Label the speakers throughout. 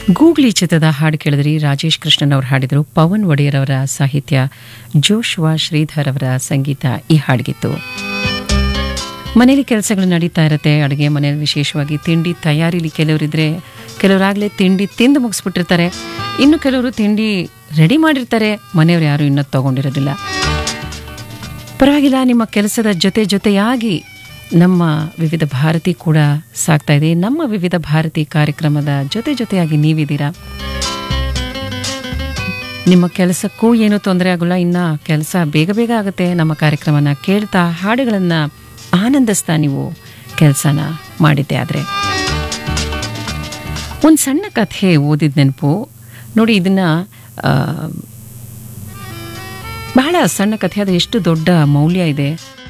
Speaker 1: googly ಚಿತ್ರದ ಹಾಡು ಕೇಳಿದ್ರಿ ರಾಜೇಶ್ ಕೃಷ್ಣನ್ ಅವರು ಹಾಡಿದರು ಪವನ್ ಒಡೆಯರ್ ಅವರ ಸಾಹಿತ್ಯ ಜೋಶ್ವಾ ಶ್ರೀಧರ್ ಅವರ ಸಂಗೀತ ಈ ಹಾಡಿಗಿತ್ತು ಮನೇಲಿ ಕೆಲಸಗಳು ನಡೀತಾ ಇರುತ್ತೆ ಅಡುಗೆ ಮನೆಯಲ್ಲಿ ವಿಶೇಷವಾಗಿ ತಿಂಡಿ ತಯಾರಿಲಿ ಕೆಲವರಿದ್ರೆ ಕೆಲವರಾಗಲೇ ತಿಂಡಿ ತಿಂದು ಮುಗಿಸ್ಬಿಟ್ಟಿರ್ತಾರೆ ಇನ್ನು ಕೆಲವರು ತಿಂಡಿ ರೆಡಿ ಮಾಡಿರ್ತಾರೆ ಮನೆಯವರು ಯಾರು ಇನ್ನೂ ತಗೊಂಡಿರೋದಿಲ್ಲ ಪರವಾಗಿಲ್ಲ ನಿಮ್ಮ ಕೆಲಸದ ಜೊತೆ ಜೊತೆಯಾಗಿ ನಮ್ಮ ವಿವಿಧ ಭಾರತಿ ಕೂಡ ಸಾಗ್ತಾ ಇದೆ ನಮ್ಮ ವಿವಿಧ ಭಾರತಿ ಕಾರ್ಯಕ್ರಮದ ಜೊತೆ ಜೊತೆಯಾಗಿ ನೀವಿದ್ದೀರಾ ನಿಮ್ಮ ಕೆಲಸಕ್ಕೂ ಏನೂ ತೊಂದರೆ ಆಗೋಲ್ಲ ಇನ್ನು ಕೆಲಸ ಬೇಗ ಬೇಗ ಆಗುತ್ತೆ ನಮ್ಮ ಕಾರ್ಯಕ್ರಮನ ಕೇಳ್ತಾ ಹಾಡುಗಳನ್ನು ಆನಂದಿಸ್ತಾ ನೀವು ಕೆಲಸನ ಮಾಡಿದ್ದೆ ಆದರೆ ಒಂದು ಸಣ್ಣ ಕಥೆ ಓದಿದ ನೆನಪು ನೋಡಿ ಇದನ್ನು ಬಹಳ ಸಣ್ಣ ಕಥೆ ಅದು ಎಷ್ಟು ದೊಡ್ಡ ಮೌಲ್ಯ ಇದೆ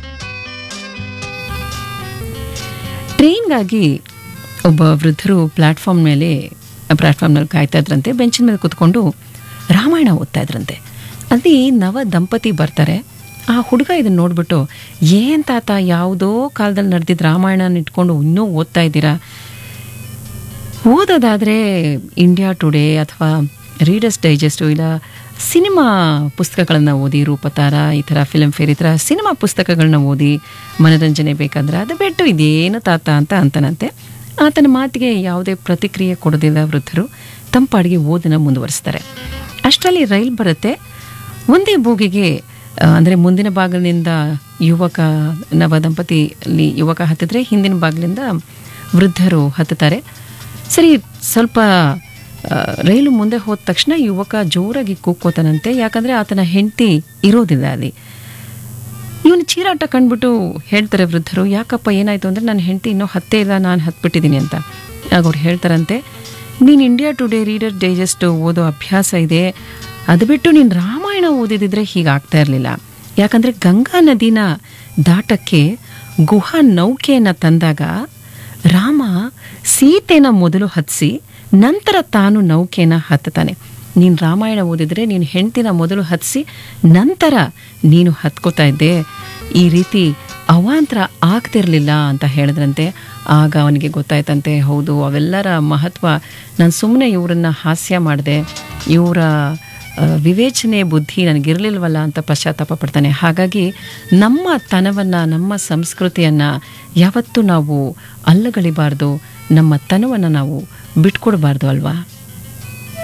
Speaker 1: ಟ್ರೈನ್ಗಾಗಿ ಒಬ್ಬ ವೃದ್ಧರು ಪ್ಲ್ಯಾಟ್ಫಾರ್ಮ್ ಮೇಲೆ ಪ್ಲ್ಯಾಟ್ಫಾರ್ಮ್ನಲ್ಲಿ ಕಾಯ್ತಾ ಇದ್ರಂತೆ ಬೆಂಚಿನ ಮೇಲೆ ಕೂತ್ಕೊಂಡು ರಾಮಾಯಣ ಓದ್ತಾ ಇದ್ರಂತೆ ಅಲ್ಲಿ ನವ ದಂಪತಿ ಬರ್ತಾರೆ ಆ ಹುಡುಗ ಇದನ್ನು ನೋಡ್ಬಿಟ್ಟು ಏನ್ ತಾತ ಯಾವುದೋ ಕಾಲದಲ್ಲಿ ನಡೆದಿದ್ದ ರಾಮಾಯಣನ ಇಟ್ಕೊಂಡು ಇನ್ನೂ ಓದ್ತಾ ಇದ್ದೀರಾ ಓದೋದಾದರೆ ಇಂಡಿಯಾ ಟುಡೇ ಅಥವಾ ರೀಡರ್ಸ್ ಡೈಜೆಸ್ಟು ಇಲ್ಲ ಸಿನಿಮಾ ಪುಸ್ತಕಗಳನ್ನು ಓದಿ ರೂಪತಾರ ಈ ಥರ ಫಿಲ್ಮ್ ಫೇರ್ ಈ ಥರ ಸಿನಿಮಾ ಪುಸ್ತಕಗಳನ್ನ ಓದಿ ಮನರಂಜನೆ ಬೇಕಂದ್ರೆ ಅದು ಬಿಟ್ಟು ಇದೇನು ತಾತ ಅಂತ ಅಂತನಂತೆ ಆತನ ಮಾತಿಗೆ ಯಾವುದೇ ಪ್ರತಿಕ್ರಿಯೆ ಕೊಡೋದಿಲ್ಲ ವೃದ್ಧರು ತಂಪಾಡಿಗೆ ಓದನ್ನ ಮುಂದುವರಿಸ್ತಾರೆ ಅಷ್ಟರಲ್ಲಿ ರೈಲ್ ಬರುತ್ತೆ ಒಂದೇ ಬೋಗಿಗೆ ಅಂದರೆ ಮುಂದಿನ ಬಾಗಿಲಿನಿಂದ ಯುವಕ ನವ ದಂಪತಿಲಿ ಯುವಕ ಹತ್ತಿದ್ರೆ ಹಿಂದಿನ ಬಾಗಿಲಿಂದ ವೃದ್ಧರು ಹತ್ತುತ್ತಾರೆ ಸರಿ ಸ್ವಲ್ಪ ಆ, ರೈಲು ಮುಂದೆ ಹೋದ ತಕ್ಷಣ ಯುವಕ ಜೋರಾಗಿ ಕೂಕ್ಕೋತಾನಂತೆ ಯಾಕಂದರೆ ಆತನ ಹೆಂಡತಿ ಇರೋದಿಲ್ಲ ಅಲ್ಲಿ ಇವನು ಚೀರಾಟ ಕಂಡ್ಬಿಟ್ಟು ಹೇಳ್ತಾರೆ ವೃದ್ಧರು ಯಾಕಪ್ಪ ಏನಾಯ್ತು ಅಂದರೆ ನನ್ನ ಹೆಂಡತಿ ಇನ್ನೂ ಹತ್ತೇ ಇಲ್ಲ ನಾನು ಹತ್ಬಿಟ್ಟಿದ್ದೀನಿ ಅಂತ ಆಗ ಅವ್ರು ಹೇಳ್ತಾರಂತೆ ನೀನು ಇಂಡಿಯಾ ಟುಡೇ ರೀಡರ್ ಡೈಜೆಸ್ಟ್ ಓದೋ ಅಭ್ಯಾಸ ಇದೆ ಅದು ಬಿಟ್ಟು ನೀನು ರಾಮಾಯಣ ಓದಿದಿದ್ರೆ ಹೀಗಾಗ್ತಾ ಇರಲಿಲ್ಲ ಯಾಕಂದರೆ ಗಂಗಾ ನದಿನ ದಾಟಕ್ಕೆ ಗುಹಾ ನೌಕೆಯನ್ನು ತಂದಾಗ ರಾಮ ಸೀತೆನ ಮೊದಲು ಹತ್ತಿಸಿ ನಂತರ ತಾನು ನೌಕೆನ ಹತ್ತುತ್ತಾನೆ ನೀನು ರಾಮಾಯಣ ಓದಿದ್ರೆ ನೀನು ಹೆಂಡ್ತಿನ ಮೊದಲು ಹತ್ತಿಸಿ ನಂತರ ನೀನು ಹತ್ಕೋತಾ ಇದ್ದೆ ಈ ರೀತಿ ಅವಾಂತರ ಆಗ್ತಿರ್ಲಿಲ್ಲ ಅಂತ ಹೇಳಿದ್ರಂತೆ ಆಗ ಅವನಿಗೆ ಗೊತ್ತಾಯ್ತಂತೆ ಹೌದು ಅವೆಲ್ಲರ ಮಹತ್ವ ನಾನು ಸುಮ್ಮನೆ ಇವರನ್ನ ಹಾಸ್ಯ ಮಾಡಿದೆ ಇವರ ಆ, ವಿವೇಚನೆ ಬುದ್ಧಿ ನನಗಿರಲಿಲ್ವಲ್ಲ ಅಂತ ಪಶ್ಚಾತ್ತಾಪ ಪಡ್ತಾನೆ ಹಾಗಾಗಿ ನಮ್ಮ ತನವನ್ನು ನಮ್ಮ ಸಂಸ್ಕೃತಿಯನ್ನು ಯಾವತ್ತೂ ನಾವು ಅಲ್ಲಗಳಿಬಾರ್ದು ನಮ್ಮ ತನವನ್ನು ನಾವು ಬಿಟ್ಕೊಡ್ಬಾರ್ದು ಅಲ್ವಾ